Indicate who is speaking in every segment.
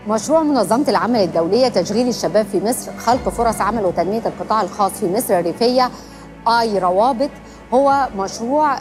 Speaker 1: مشروع منظمة العمل الدولية تشغيل الشباب في مصر خلق فرص عمل وتنمية القطاع الخاص في مصر الريفية آي روابط هو مشروع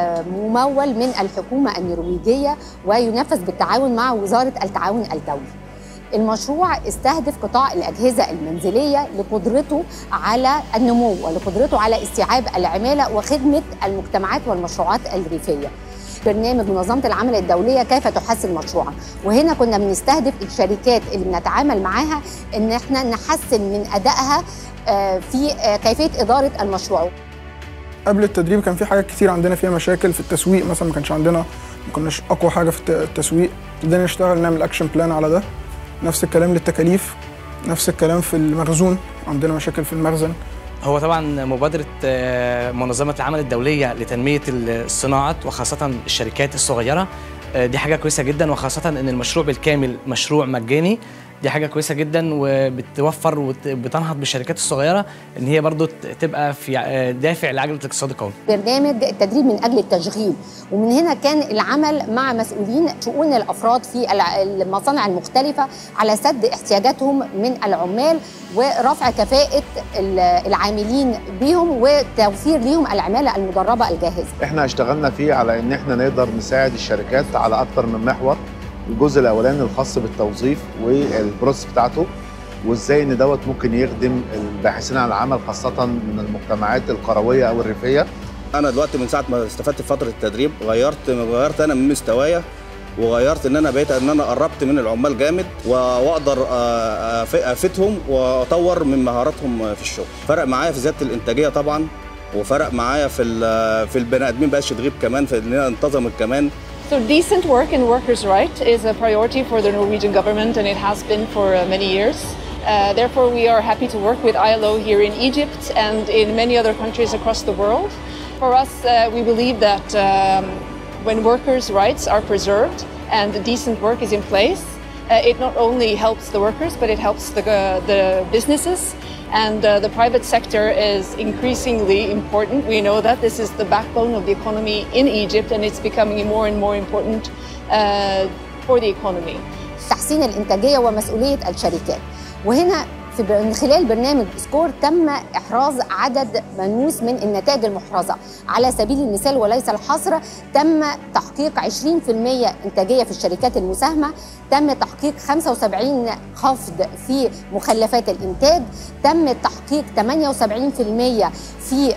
Speaker 1: ممول من الحكومة النرويجية وينفذ بالتعاون مع وزارة التعاون الدولي المشروع استهدف قطاع الأجهزة المنزلية لقدرته على النمو ولقدرته على استيعاب العمالة وخدمة المجتمعات والمشروعات الريفية برنامج منظمة العمل الدولية كيف تحسن مشروعا وهنا كنا بنستهدف الشركات اللي بنتعامل معاها ان احنا نحسن من أدائها في كيفية إدارة المشروع
Speaker 2: قبل التدريب كان في حاجات كتير عندنا فيها مشاكل في التسويق مثلا ما كانش عندنا ما كناش اقوى حاجه في التسويق بدنا نشتغل نعمل اكشن بلان على ده نفس الكلام للتكاليف نفس الكلام في المخزون عندنا مشاكل في المخزن
Speaker 3: هو طبعا مبادرة منظمة العمل الدولية لتنمية الصناعات وخاصة الشركات الصغيرة دي حاجة كويسة جدا وخاصة ان المشروع بالكامل مشروع مجاني دي حاجه كويسه جدا وبتوفر وبتنهض بالشركات الصغيره ان هي برضو تبقى في دافع لعجله الاقتصاد القومي.
Speaker 1: برنامج التدريب من اجل التشغيل ومن هنا كان العمل مع مسؤولين شؤون الافراد في المصانع المختلفه على سد احتياجاتهم من العمال ورفع كفاءه العاملين بيهم وتوفير ليهم العماله المدربه الجاهزه.
Speaker 4: احنا اشتغلنا فيه على ان احنا نقدر نساعد الشركات على اكثر من محور الجزء الاولاني الخاص بالتوظيف والبروسس بتاعته وازاي ان دوت ممكن يخدم الباحثين عن العمل خاصه من المجتمعات القرويه او الريفيه
Speaker 5: انا دلوقتي من ساعه ما استفدت في فتره التدريب غيرت غيرت انا من مستوايا وغيرت ان انا بقيت ان انا قربت من العمال جامد واقدر افيدهم واطور من مهاراتهم في الشغل فرق معايا في زياده الانتاجيه طبعا وفرق معايا في في البني ادمين بقاش تغيب كمان في اننا انتظمت كمان
Speaker 6: So decent work and workers' right is a priority for the Norwegian government and it has been for uh, many years. Uh, therefore, we are happy to work with ILO here in Egypt and in many other countries across the world. For us, uh, we believe that um, when workers' rights are preserved and decent work is in place, it not only helps the workers, but it helps the, the businesses and uh, the private sector is increasingly important. We know that this is the backbone of the economy in Egypt and it's becoming more and more important uh, for the economy.
Speaker 1: تحسين الإنتاجية ومسؤولية الشركات وهنا في من خلال برنامج سكور تم إحراز عدد ملموس من النتائج المحرزة على سبيل المثال وليس الحصر تم تحقيق 20% إنتاجية في الشركات المساهمة تم تحقيق 75 خفض في مخلفات الإنتاج تم تحقيق 78% في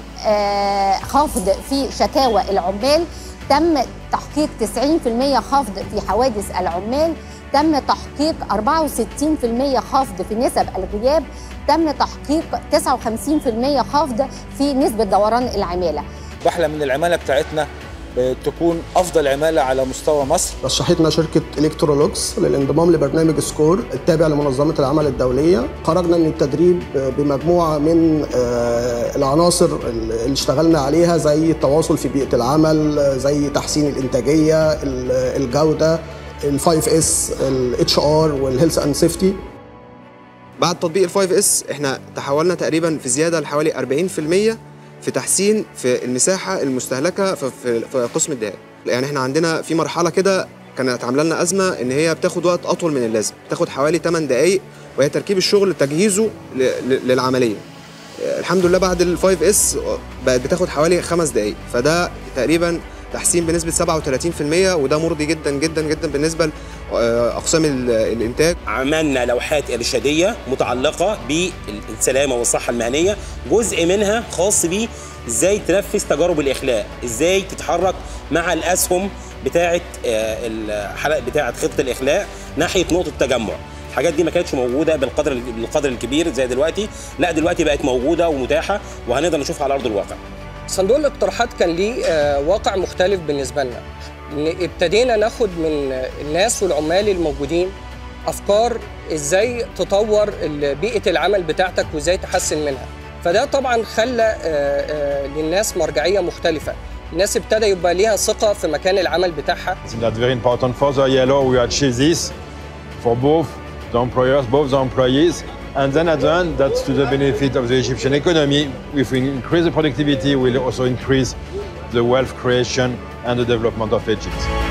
Speaker 1: خفض في شكاوى العمال تم تحقيق 90% خفض في حوادث العمال تم تحقيق 64% خفض في نسب الغياب تم تحقيق 59% خفض في نسبة دوران العمالة
Speaker 7: بحلم ان العمالة بتاعتنا تكون افضل عماله على مستوى مصر
Speaker 8: رشحتنا شركه الكترولوكس للانضمام لبرنامج سكور التابع لمنظمه العمل الدوليه خرجنا من التدريب بمجموعه من العناصر اللي اشتغلنا عليها زي التواصل في بيئه العمل زي تحسين الانتاجيه الجوده ال5 اس الاتش ار والهيلث اند سيفتي
Speaker 9: بعد تطبيق ال5 اس احنا تحولنا تقريبا في زياده لحوالي 40% في تحسين في المساحه المستهلكه في, في, في قسم الدقائق يعني احنا عندنا في مرحله كده كانت عامله لنا ازمه ان هي بتاخد وقت اطول من اللازم بتاخد حوالي 8 دقائق وهي تركيب الشغل تجهيزه للعمليه الحمد لله بعد ال5 اس بقت بتاخد حوالي خمس دقائق فده تقريبا تحسين بنسبه 37% وده مرضي جدا جدا جدا بالنسبه لاقسام الانتاج
Speaker 10: عملنا لوحات ارشاديه متعلقه بالسلامه والصحه المهنيه جزء منها خاص بيه ازاي تنفذ تجارب الاخلاء ازاي تتحرك مع الاسهم بتاعه الحلقه بتاعه خطه الاخلاء ناحيه نقطه التجمع الحاجات دي ما كانتش موجوده بالقدر بالقدر الكبير زي دلوقتي لا دلوقتي بقت موجوده ومتاحه وهنقدر نشوفها على ارض الواقع
Speaker 11: صندوق الاقتراحات كان ليه واقع مختلف بالنسبه لنا ابتدينا ناخد من الناس والعمال الموجودين افكار ازاي تطور بيئه العمل بتاعتك وازاي تحسن منها فده طبعا خلى للناس مرجعيه مختلفه الناس ابتدى يبقى ليها ثقه في مكان العمل بتاعها
Speaker 12: That's very important for the yellow we achieve this for both the employers both the employees And then at the end, that's to the benefit of the Egyptian economy. If we increase the productivity, we'll also increase the wealth creation and the development of Egypt.